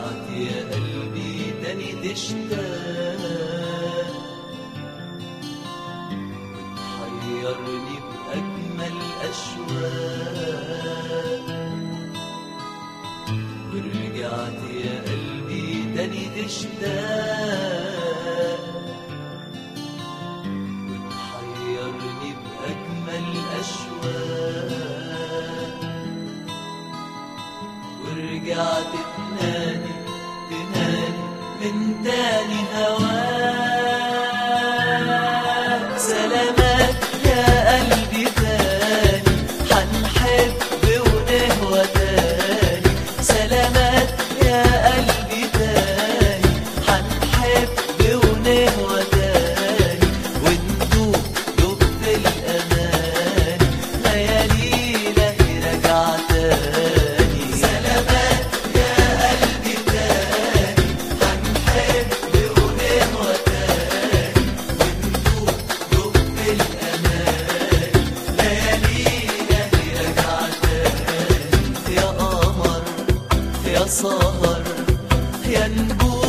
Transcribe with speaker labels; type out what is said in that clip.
Speaker 1: ورجعت يا قلبي تاني تشتاق وتحيرني بأجمل أشواق ورجعت يا قلبي تاني تشتاق وتحيرني بأجمل أشواق ورجعت تنادي تنادي من تاني هواك سلامات يا قلبي تاني حنحب ونهوى تاني سلامات يا قلبي تاني حنحب ونهوى تاني وندوب دوب الأمان ليالينا رجع تاني سلامات يا قلبي تاني حنحب ونهوى تاني وندوب دوب الأمان ليالينا رجع تاني يا قمر يا سهر يا نجوم